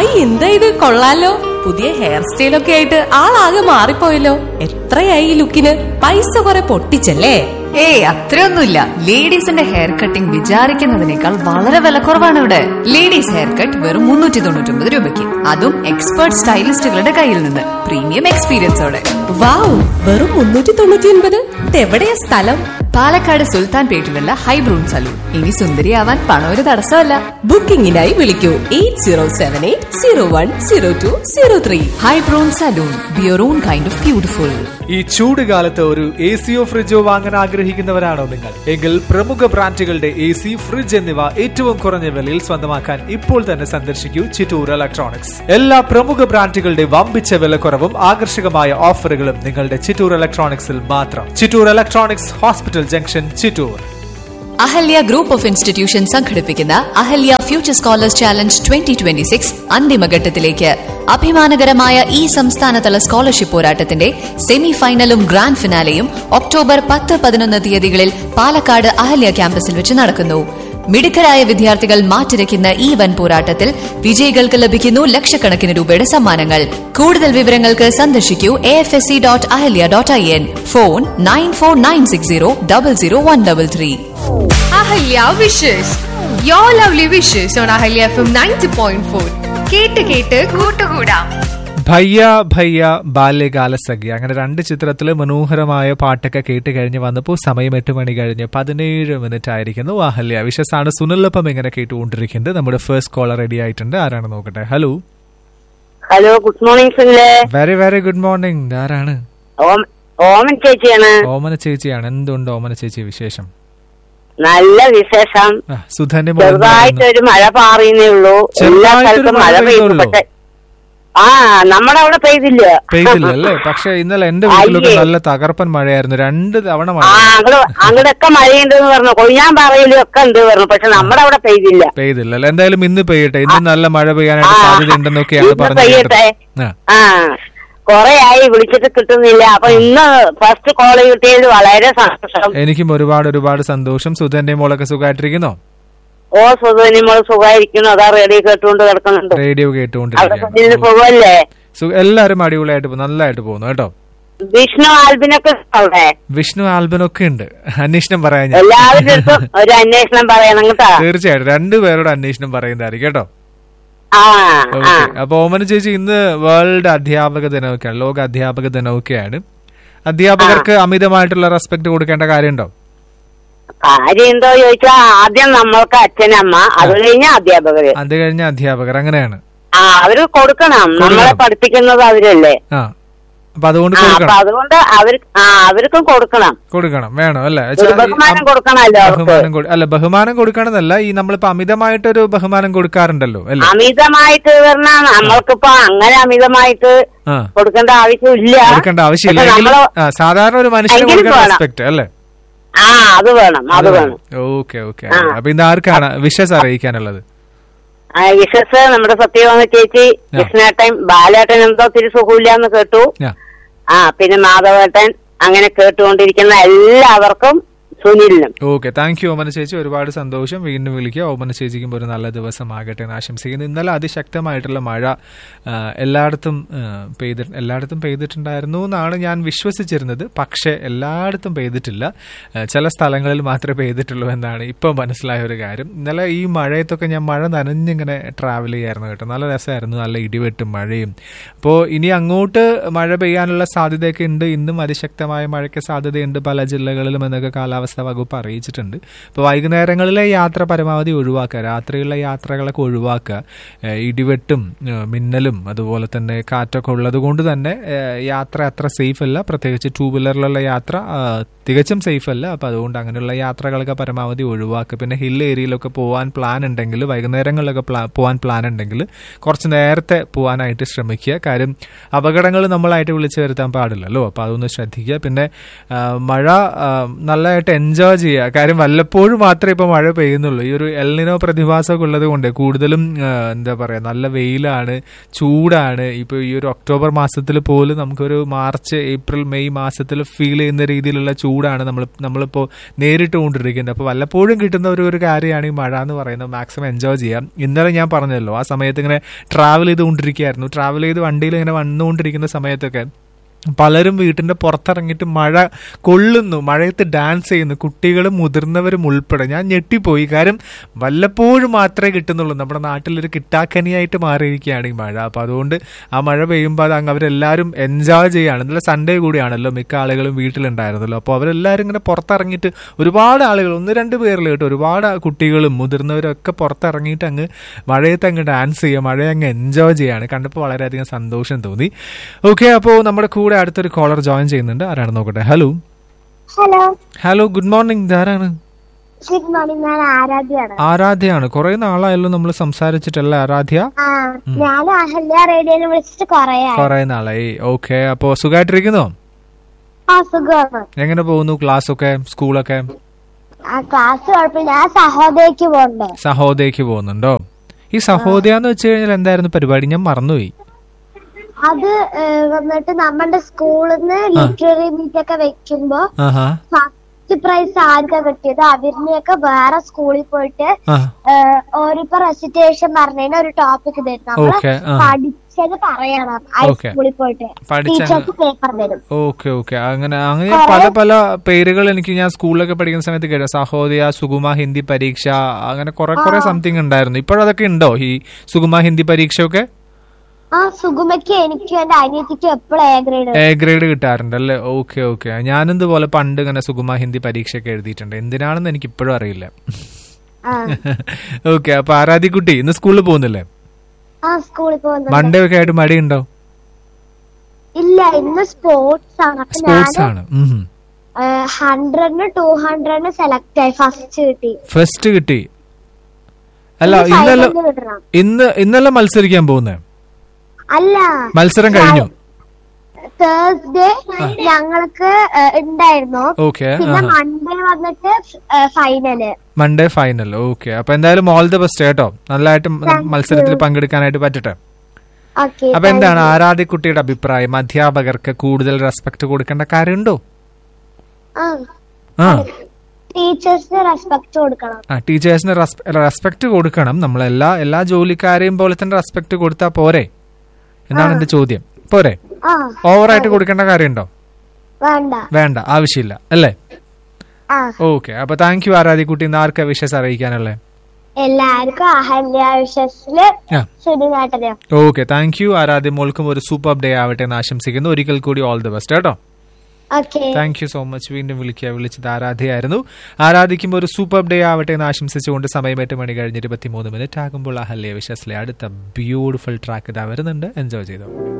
Hi എന്താ ഇത് കൊള്ളാലോ പുതിയ ഹെയർ സ്റ്റൈലൊക്കെ ആയിട്ട് ആളാകെ മാറിപ്പോയല്ലോ എത്രയായി ഈ ലുക്കിന് പൈസ കുറെ പൊട്ടിച്ചല്ലേ ഏയ് അത്രയൊന്നുമില്ല ലേഡീസിന്റെ ഹെയർ കട്ടിംഗ് വിചാരിക്കുന്നതിനേക്കാൾ വളരെ വിലക്കുറവാണ് ഇവിടെ ലേഡീസ് ഹെയർ കട്ട് വെറും മുന്നൂറ്റി തൊണ്ണൂറ്റി ഒമ്പത് രൂപയ്ക്ക് അതും എക്സ്പേർട്ട് സ്റ്റൈലിസ്റ്റുകളുടെ കയ്യിൽ നിന്ന് പ്രീമിയം എക്സ്പീരിയൻസോടെ വാവ് വെറും മുന്നൂറ്റി തൊണ്ണൂറ്റി ഒൻപത് ഇതെവിടെയാ സ്ഥലം പാലക്കാട് സുൽത്താൻ പേട്ടിലുള്ള ഹൈബ്രൂൺ സലൂൺ ഇനി സുന്ദരിയാവാൻ പണം ഒരു തടസ്സമല്ല ബുക്കിംഗിനായി വിളിക്കൂ eight zero seven eight zero one zero two zero three ഹൈബ്രൂൺ salon bear on kind of beautiful ഈ ചൂട് കാലത്ത് ഒരു എ സിയോ ഫ്രിഡ്ജോ വാങ്ങാൻ ആഗ്രഹിക്കുന്നവരാണോ നിങ്ങൾ എങ്കിൽ പ്രമുഖ ബ്രാൻഡുകളുടെ എ സി ഫ്രിഡ്ജ് എന്നിവ ഏറ്റവും കുറഞ്ഞ വിലയിൽ സ്വന്തമാക്കാൻ ഇപ്പോൾ തന്നെ സന്ദർശിക്കൂ ചിറ്റൂർ ഇലക്ട്രോണിക്സ് എല്ലാ പ്രമുഖ ബ്രാൻഡുകളുടെ വമ്പിച്ച വിലക്കുറവും ആകർഷകമായ ഓഫറുകളും നിങ്ങളുടെ ചിറ്റൂർ ഇലക്ട്രോണിക്സിൽ മാത്രം Chittoor electronics hospital junction Chittoor Ahalia group of institution സംഘടിപ്പിക്കുന്ന Ahalia future scholars challenge twenty twenty six അന്തിമഘട്ടത്തിലേക്ക് അഭിമാനകരമായ ഈ സംസ്ഥാനതല സ്കോളർഷിപ്പ് പോരാട്ടത്തിന്റെ സെമി ഫൈനലും ഗ്രാൻഡ് ഫിനാലെയും ഒക്ടോബർ പത്ത് പതിനൊന്ന് തീയതികളിൽ പാലക്കാട് അഹല്യ ക്യാമ്പസിൽ വെച്ച് നടക്കുന്നു മിടുക്കരായ വിദ്യാർത്ഥികൾ മാറ്റിരയ്ക്കുന്ന ഈ വൻ പോരാട്ടത്തിൽ വിജയികൾക്ക് ലഭിക്കുന്നു ലക്ഷക്കണക്കിന് രൂപയുടെ സമ്മാനങ്ങൾ കൂടുതൽ വിവരങ്ങൾക്ക് സന്ദർശിക്കൂ A F S C dot Ahalia dot I N phone nine four nine six zero double zero one double three Ahalia wishes your lovely wishes on Ahalia F M ninety point four കേട്ട് കേട്ട് കൂട്ടുകൂടാം ഭയ്യ ഭയ്യ ബാല്യകാല സഖി അങ്ങനെ രണ്ട് ചിത്രത്തില് മനോഹരമായ പാട്ടൊക്കെ കേട്ട് കഴിഞ്ഞ് വന്നപ്പോൾ സമയം എട്ട് മണി കഴിഞ്ഞ് പതിനേഴ് മിനിറ്റ് ആയിരിക്കുന്നു വാഹല്യ വിശസാണ് സുനിലപ്പം ഇങ്ങനെ കേട്ടുകൊണ്ടിരിക്കുന്നത് നമ്മുടെ ഫസ്റ്റ് കോളർ റെഡി ആയിട്ടുണ്ട് ആരാണ് നോക്കട്ടെ ഹലോ ഹലോ ഗുഡ് മോർണിംഗ് സുനിലെ വെരി വെരി ഗുഡ് മോർണിംഗ് ആരാണ് ഓം ഓമൻ ചേച്ചിയാണ് ഓമന ചേച്ചിയാണ് എന്തുണ്ട് ഓമന ചേച്ചി വിശേഷം നല്ല വിശേഷം ആ, സുധന്റെ മോൻ ചെറുതായിട്ട് പറയുന്നു. ഒരു മഴ പാറിയുന്നേ ഉള്ളൂ എല്ലാ ചെറുതായിട്ടൊരു സ്ഥലത്തും മഴ മഴ പെയ്തു പെയ്തുള്ളൂ. പക്ഷെ ആ നമ്മുടെ അവിടെ പെയ്തില്ല പെയ്തില്ല അല്ലേ പക്ഷെ ഇന്നലെ എന്റെ വീട്ടിലൊക്കെ അയ്യേ. നല്ല തകർപ്പൻ മഴയായിരുന്നു രണ്ട് തവണ മഴ ആ അങ്ങട് അങ്ങടൊക്കെ മഴയുണ്ടെന്ന് പറഞ്ഞു കൊഴിഞ്ഞാൻ പറയലും ഒക്കെ ഉണ്ട് പറഞ്ഞു പക്ഷെ നമ്മുടെ അവിടെ പെയ്തില്ല പെയ്തില്ല അല്ലേ എന്തായാലും ഇന്ന് പെയ്യട്ടെ ഇന്ന് നല്ല മഴ പെയ്യാനായിട്ട് ആ. സാധ്യത ഉണ്ടെന്നൊക്കെയാണ് ഇന്ന് പറഞ്ഞു പെയ്യട്ടെ. കേട്ടത്. ആ ആ കൊറേ ആയി വിളിച്ചിട്ട് കിട്ടുന്നില്ല അപ്പൊ ഇന്ന് ഫസ്റ്റ് കോൾ കിട്ടിയത് വളരെ സന്തോഷം എനിക്കും ഒരുപാട് ഒരുപാട് സന്തോഷം സുധന്റെ മോളൊക്കെ സുഖമായിട്ടിരിക്കുന്നോ ഓ സുധനി മോള് സുഖമായിരിക്കുന്നു അതാ റേഡിയോ കേട്ടുകൊണ്ട് കിടക്കുന്നുണ്ട് റേഡിയോ അവിടെ കേട്ടുകൊണ്ടിരിക്കുകയാണ് സുധീന് സുഖമല്ലേ സു- എല്ലാവരും അടിപൊളിയായിട്ട് പോ- നല്ലതായിട്ട് പോകുന്നു കേട്ടോ വിഷ്ണു ആൽബിനൊക്കെ അവിടെ വിഷ്ണു ആൽബനൊക്കെ ഉണ്ട് അന്വേഷണം പറയാൻ ഞാൻ എല്ലാവരുടെ അടുത്തും ഒരു അന്വേഷണം പറയണം കേട്ടോ തീർച്ചയായിട്ടും രണ്ടുപേരോട് അന്വേഷണം പറയുന്നതായിരിക്കും കേട്ടോ ആ ആ ഓക്കെ അപ്പൊ ഓമന ചേച്ചി ഇന്ന് വേൾഡ് അധ്യാപക ദിനമൊക്കെയാണ് ലോക അധ്യാപക ദിനമൊക്കെയാണ് അധ്യാപകർക്ക് അമിതമായിട്ടുള്ള റെസ്പെക്ട് കൊടുക്കേണ്ട കാര്യമുണ്ടോ കാര്യം എന്തോ ചോദിച്ചാ ആദ്യം നമ്മൾക്ക് അച്ഛനമ്മ അത് കഴിഞ്ഞ അധ്യാപകര് അത് കഴിഞ്ഞ അധ്യാപകർ അങ്ങനെയാണ് ആ അവര് കൊടുക്കണം നമ്മളെ പഠിപ്പിക്കുന്നത് അവരല്ലേ ആ അപ്പൊ അതുകൊണ്ട് ആ അപ്പൊ കൊടുക്കണം അതുകൊണ്ട് അവർ ആ അവർക്കും കൊടുക്കണം കൊടുക്കണം വേണം അല്ലെ ഒരു ബഹുമാനം കൊടുക്കണമല്ലോ അവർക്ക് ബഹുമാനം കൊടു- അല്ല ബഹുമാനം കൊടുക്കണമെന്നല്ല ഈ നമ്മളിപ്പോ അമിതമായിട്ടൊരു ബഹുമാനം കൊടുക്കാറുണ്ടല്ലോ അല്ലേ അമിതമായിട്ട് പറഞ്ഞാൽ നമ്മൾക്കിപ്പോ അങ്ങനെ അമിതമായിട്ട് ആ കൊടുക്കേണ്ട ആവശ്യമില്ല കൊടുക്കേണ്ട ആവശ്യമില്ല പക്ഷെ എങ്കിലും നമ്മള് ആ, സാധാരണ ഒരു മനുഷ്യന് എങ്കിലും കൊടുക്കേണ്ട വേണം. റെസ്പെക്ട് അല്ലേ ആ അത് വേണം അത് വേണം ഓക്കെ ഓക്കെ അപ്പൊ ഇന്ന് ആർക്കാണ് വിഷസ് അറിയിക്കാനുള്ളത് ആ, വിശ്വസ് നമ്മുടെ സത്യഭാമ ചേച്ചി കൃഷ്ണേട്ടൻ ബാലേട്ടൻ എന്തോ തിരി സുഖമില്ലാന്ന് കേട്ടു ആ ആ പിന്നെ മാധവേട്ടൻ അങ്ങനെ കേട്ടുകൊണ്ടിരിക്കുന്ന എല്ലാവർക്കും സുനിലിനും ഓക്കെ താങ്ക് യു ഓമന ചേച്ചി ഒരുപാട് സന്തോഷം വീണ്ടും വിളിക്കുക ഓമന ചേച്ചിക്കും ഒരു നല്ല ദിവസമാകട്ടെ എന്ന് ആശംസിക്കുന്നു ഇന്നലെ അതിശക്തമായിട്ടുള്ള മഴ ആ, എല്ലായിടത്തും ആ, പെയ്തി എല്ലായിടത്തും പെയ്തിട്ടുണ്ടായിരുന്നു എന്നാണ് ഞാൻ വിശ്വസിച്ചിരുന്നത് പക്ഷേ എല്ലായിടത്തും പെയ്തിട്ടില്ല ആ, ചില സ്ഥലങ്ങളിൽ മാത്രമേ പെയ്തിട്ടുള്ളൂ എന്നാണ് ഇപ്പോൾ മനസ്സിലായ ഒരു കാര്യം ഇന്നലെ ഈ മഴയത്തൊക്കെ ഞാൻ മഴ നനഞ്ഞിങ്ങനെ ട്രാവൽ ചെയ്യായിരുന്നു കേട്ടോ നല്ല രസമായിരുന്നു നല്ല ഇടിവെട്ടും മഴയും അപ്പോൾ ഇനി അങ്ങോട്ട് മഴ പെയ്യാനുള്ള സാധ്യതയൊക്കെ ഉണ്ട് ഇന്നും അതിശക്തമായ മഴയ്ക്ക് സാധ്യതയുണ്ട് പല ജില്ലകളിലും എന്നൊക്കെ കാലാവസ്ഥ വകുപ്പ് അറിയിച്ചിട്ടുണ്ട് അപ്പോൾ വൈകുന്നേരങ്ങളിലെ യാത്ര പരമാവധി ഒഴിവാക്കുക രാത്രിയിലെ യാത്രകളൊക്കെ ഒഴിവാക്കുക ഏഹ് ഇടിവെട്ടും ഏഹ് മിന്നലും അതുപോലെ തന്നെ കാറ്റൊക്കെ ഉള്ളത് കൊണ്ട് തന്നെ ഏഹ് യാത്ര അത്ര സേഫ് അല്ല പ്രത്യേകിച്ച് ടൂ വീലറിലുള്ള യാത്ര ആ, തികച്ചും സേഫ് അല്ല അപ്പോൾ അതുകൊണ്ട് അങ്ങനെയുള്ള യാത്രകളൊക്കെ പരമാവധി ഒഴിവാക്കുക പിന്നെ ഹിൽ ഏരിയയിലൊക്കെ പോകാൻ പ്ലാൻ ഉണ്ടെങ്കിൽ വൈകുന്നേരങ്ങളിലൊക്കെ പ്ലാ പോകാൻ പ്ലാൻ ഉണ്ടെങ്കിൽ കുറച്ച് നേരത്തെ പോകാനായിട്ട് ശ്രമിക്കുക കാര്യം അപകടങ്ങൾ നമ്മളായിട്ട് വിളിച്ചു വരുത്താൻ പാടില്ലല്ലോ അപ്പോൾ അതൊന്ന് ശ്രദ്ധിക്കുക പിന്നെ ആ, മഴ ആ, നല്ലതായിട്ട് എൻജോയ് ചെയ്യുക കാര്യം വല്ലപ്പോഴും മാത്രമേ ഇപ്പൊ മഴ പെയ്യുന്നുള്ളൂ ഈ ഒരു എൽനിനോ പ്രതിഭാസമൊക്കെ ഉള്ളത് കൊണ്ട് കൂടുതലും ആ, എന്താ പറയാ നല്ല വെയിലാണ് ചൂടാണ് ഇപ്പൊ ഈ ഒരു ഒക്ടോബർ മാസത്തിൽ പോലും നമുക്കൊരു മാർച്ച് ഏപ്രിൽ മെയ് മാസത്തിൽ ഫീൽ ചെയ്യുന്ന രീതിയിലുള്ള ചൂടാണ് നമ്മൾ നമ്മളിപ്പോ നേരിട്ട് കൊണ്ടിരിക്കുന്നത് അപ്പൊ വല്ലപ്പോഴും കിട്ടുന്ന ഒരു ഒരു കാര്യമാണ് ഈ മഴ എന്ന് പറയുന്നത് മാക്സിമം എൻജോയ് ചെയ്യാം ഇന്നലെ ഞാൻ പറഞ്ഞല്ലോ ആ സമയത്ത് ഇങ്ങനെ ട്രാവൽ ചെയ്തുകൊണ്ടിരിക്കുകയായിരുന്നു ട്രാവൽ ചെയ്ത് വണ്ടിയിൽ ഇങ്ങനെ വന്നുകൊണ്ടിരിക്കുന്ന സമയത്തൊക്കെ പലരും വീട്ടിന്റെ പുറത്തിറങ്ങിയിട്ട് മഴ കൊള്ളുന്നു മഴയത്ത് ഡാൻസ് ചെയ്യുന്നു കുട്ടികളും മുതിർന്നവരും ഉൾപ്പെടെ ഞാൻ ഞെട്ടിപ്പോയി കാര്യം വല്ലപ്പോഴും മാത്രമേ കിട്ടുന്നുള്ളൂ നമ്മുടെ നാട്ടിലൊരു കിട്ടാക്കനിയായിട്ട് മാറിയിരിക്കുകയാണ് ഈ മഴ അപ്പൊ അതുകൊണ്ട് ആ മഴ പെയ്യുമ്പോൾ അത് അങ്ങ് അവരെല്ലാവരും എൻജോയ് ചെയ്യാണ് ഇന്നലെ സൺഡേ കൂടിയാണല്ലോ മിക്ക ആളുകളും വീട്ടിലുണ്ടായിരുന്നല്ലോ അപ്പോൾ അവരെല്ലാവരും ഇങ്ങനെ പുറത്തിറങ്ങിയിട്ട് ഒരുപാട് ആളുകൾ ഒന്ന് രണ്ട് പേരിൽ കേട്ടോ ഒരുപാട് കുട്ടികളും മുതിർന്നവരും ഒക്കെ പുറത്തിറങ്ങിയിട്ട് അങ്ങ് മഴയത്ത് അങ്ങ് ഡാൻസ് ചെയ്യുക മഴയെ അങ്ങ് എൻജോയ് ചെയ്യാണ് കണ്ടപ്പോൾ വളരെയധികം സന്തോഷം തോന്നി ഓക്കെ അപ്പോൾ നമ്മുടെ കൂടെ അടുത്തൊരു കോളർ ജോയിൻ ചെയ്യുന്നുണ്ട് ആരാണ് നോക്കട്ടെ hello hello hello good morning ഇതാരാണ് ഗുഡ് മോർണിംഗ് ഞാൻ ആരാധ്യാണ് ആരാധ്യയാണ് കുറെ നാളായല്ലോ നമ്മൾ സംസാരിച്ചിട്ടല്ലേ ആരാധ്യ ആ ഞാൻ അഹല്യ റേഡിയോയിൽ വിളിച്ചിട്ട് കൊറേ ആയി കുറെ നാളായി ഓക്കെ അപ്പോ സുഖമായിട്ടിരിക്കുന്നോ ആ സുഖമാണ് എങ്ങനെ പോകുന്നു ക്ലാസ് ഒക്കെ സ്കൂളൊക്കെ ആ ക്ലാസ് കുഴപ്പമില്ല ഞാൻ സഹോദരിക്ക് പോണ്ടേ സഹോദയക്ക് പോകുന്നുണ്ടോ ഈ സഹോദയ എന്ന് വെച്ച് കഴിഞ്ഞാൽ എന്തായിരുന്നു പരിപാടി ഞാൻ മറന്നുപോയി അത് ഏ, വന്നിട്ട് നമ്മുടെ സ്കൂളിൽ നിന്ന് ലിറ്റററി മീറ്റ് ഒക്കെ വെക്കുമ്പോ ആഹാ ഫസ്റ്റ് പ്രൈസ് ആർക്കാ കിട്ടിയത് അവരിനെയൊക്കെ വേറെ സ്കൂളിൽ പോയിട്ട് ആ ഏ, ഓരിപ്പോ റെസിറ്റേഷൻ പറഞ്ഞതിന് ഒരു ടോപ്പിക് തരും നമ്മള് Okay, ആ. പഠിച്ചത് പറയണം Okay. ഹൈസ്കൂളിൽ പോയിട്ട് പഠിച്ച- ടീച്ചേഴ്സ് പേപ്പർ തരും ഓക്കെ ഓക്കെ അങ്ങനെ അങ്ങനെ പല പല പേരുകൾ എനിക്ക് ഞാൻ സ്കൂളിലൊക്കെ പഠിക്കുന്ന സമയത്ത് കേട്ടോ സഹോദയ സുഗമ ഹിന്ദി പരീക്ഷ അങ്ങനെ കുറെ കുറെ സംതിങ് ഉണ്ടായിരുന്നു ഇപ്പോഴതൊക്കെ ഉണ്ടോ ഈ സുഗമ ഹിന്ദി പരീക്ഷ ഒക്കെ ആ സുഗുമയ്ക്ക് എനിക്കും എന്റെ അനിയത്തിക്കും എപ്പോഴും എ ഗ്രേഡ് എ ഗ്രേഡ് കിട്ടാറുണ്ട് അല്ലേ ഓക്കെ ഓക്കെ ഞാനും ഇതുപോലെ പണ്ട് ഇങ്ങനെ സുഗമ ഹിന്ദി പരീക്ഷയൊക്കെ എഴുതിയിട്ടുണ്ട് എന്തിനാണെന്ന് എനിക്ക് ഇപ്പോഴും അറിയില്ല ആ ഓക്കെ അപ്പൊ ആരാധിക്കുട്ടി ഇന്ന് സ്കൂളിൽ പോകുന്നില്ലേ ആ സ്കൂളിൽ പോകുന്നുണ്ട് മൺഡേ ഒക്കെ ആയിട്ട് മടിയുണ്ടോ ഇല്ല ഇന്ന് സ്പോർട്സ് ആണ് അപ്പൊ സ്പോർട്സ് ഞാൻ ആണ് ഉം. ഹൺഡ്രഡിന് ടു ഹൺഡ്രഡിന് സെലക്ട് ആയി ഫസ്റ്റ് കിട്ടി ഫസ്റ്റ് കിട്ടി അല്ല ഇന്ന് ഇന്നലെ final വിടണം. ഇന്ന് ഇന്നലെ മത്സരിക്കാൻ പോകുന്നേ അല്ല മത്സരം കഴിഞ്ഞു തേഴ്സ്ഡേ ഞങ്ങൾക്ക് ഏ, ഉണ്ടായിരുന്നു ഓക്കെ പിന്നെ മൺഡേ വന്നിട്ട് ഫൈനല് മൺഡേ ഫൈനൽ ഓക്കെ അപ്പൊ എന്തായാലും ഓൾ ദി ബെസ്റ്റ് കേട്ടോ നല്ലതായിട്ട് മത്സരത്തിൽ പങ്കെടുക്കാനായിട്ട് പറ്റട്ടെ ഓക്കെ അപ്പൊ എന്താണ് ആരാധ്യക്കുട്ടിയുടെ അഭിപ്രായം അധ്യാപകർക്ക് കൂടുതൽ റെസ്പെക്ട് കൊടുക്കേണ്ട കാര്യമുണ്ടോ ആ ടീച്ചേഴ്സിന് റെസ്പെക്ട് കൊടുക്കണം ആ ടീച്ചേഴ്സിന് റെസ്പെക്ട് കൊടുക്കണം നമ്മൾ എല്ലാ എല്ലാ ജോലിക്കാരെയും പോലെ തന്നെ റെസ്പെക്ട് കൊടുത്താൽ പോരെ എന്നാണ് എന്റെ ചോദ്യം പോരെ ആ ഓവറായിട്ട് കൊടുക്കേണ്ട കാര്യമുണ്ടോ വേണ്ട വേണ്ട ആവശ്യമില്ല അല്ലേ ആ ഓക്കെ അപ്പൊ താങ്ക് യു ആരാധ്യക്കുട്ടി ഇന്ന് ആർക്കാ വിഷസ് അറിയിക്കാനല്ലേ എല്ലാവർക്കും അഹല്യ വിശ്വസില് ആ ശുഭനാട്ടരം ഓക്കെ താങ്ക് യു ആരാധ്യ മോൾക്കും ഒരു സൂപ്പർ ഡേ ആവട്ടെ എന്ന് ആശംസിക്കുന്നു ഒരിക്കൽ കൂടി ഓൾ ദി ബെസ്റ്റ് കേട്ടോ okay thank you so much വീണ്ടും വിളിക്കുക വിളിച്ചത് ആരാധ്യയായിരുന്നു ആരാധിക്കുമ്പോൾ ഒരു സൂപ്പർ ഡേ ആവട്ടെ എന്ന് ആശംസിച്ചുകൊണ്ട് സമയം എട്ട് മണി കഴിഞ്ഞ് ഇരുപത്തിമൂന്ന് മിനിറ്റ് ആകുമ്പോൾ അഹല്യ വിശ്വസിലെ അടുത്ത ബ്യൂട്ടിഫുൾ ട്രാക്ക് ഇതാ വരുന്നുണ്ട് എൻജോയ് ചെയ്തോ